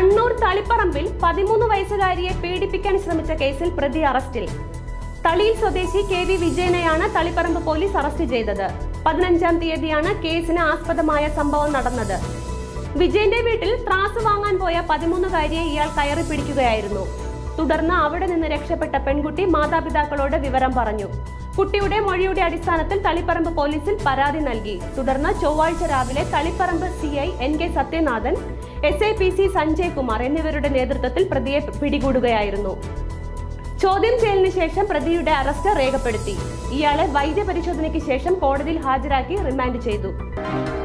കണ്ണൂർ തളിപ്പറമ്പിൽ പതിമൂന്ന് വയസ്സുകാരിയെ പീഡിപ്പിക്കാൻ ശ്രമിച്ച കേസിൽ പ്രതി അറസ്റ്റിൽ തളിയിൽ സ്വദേശി കെ വി വിജയനെയാണ് തളിപ്പറമ്പ് പോലീസ് അറസ്റ്റ് ചെയ്തത് പതിനഞ്ചാം തീയതിയാണ് കേസിന് ആസ്പദമായ സംഭവം നടന്നത് വിജയന്റെ വീട്ടിൽ ത്രാസ് വാങ്ങാൻ പോയ പതിമൂന്നുകാരിയെ ഇയാൾ കയറി പിടിക്കുകയായിരുന്നു തുടർന്ന് അവിടെ നിന്ന് രക്ഷപ്പെട്ട പെൺകുട്ടി മാതാപിതാക്കളോട് വിവരം പറഞ്ഞു കുട്ടിയുടെ മൊഴിയുടെ അടിസ്ഥാനത്തിൽ തളിപ്പറമ്പ് പോലീസിൽ പരാതി നൽകി തുടർന്ന് ചൊവ്വാഴ്ച രാവിലെ Taliparamba C I N K Sathyanathan S I P C Sanjay Kumar എന്നിവരുടെ നേതൃത്വത്തിൽ പ്രതിയെ പിടികൂടുകയായിരുന്നു ചോദ്യം ചെയ്യലിന് ശേഷം പ്രതിയുടെ അറസ്റ്റ് രേഖപ്പെടുത്തി ഇയാളെ വൈദ്യപരിശോധനയ്ക്ക് ശേഷം കോടതിയിൽ ഹാജരാക്കി റിമാൻഡ് ചെയ്തു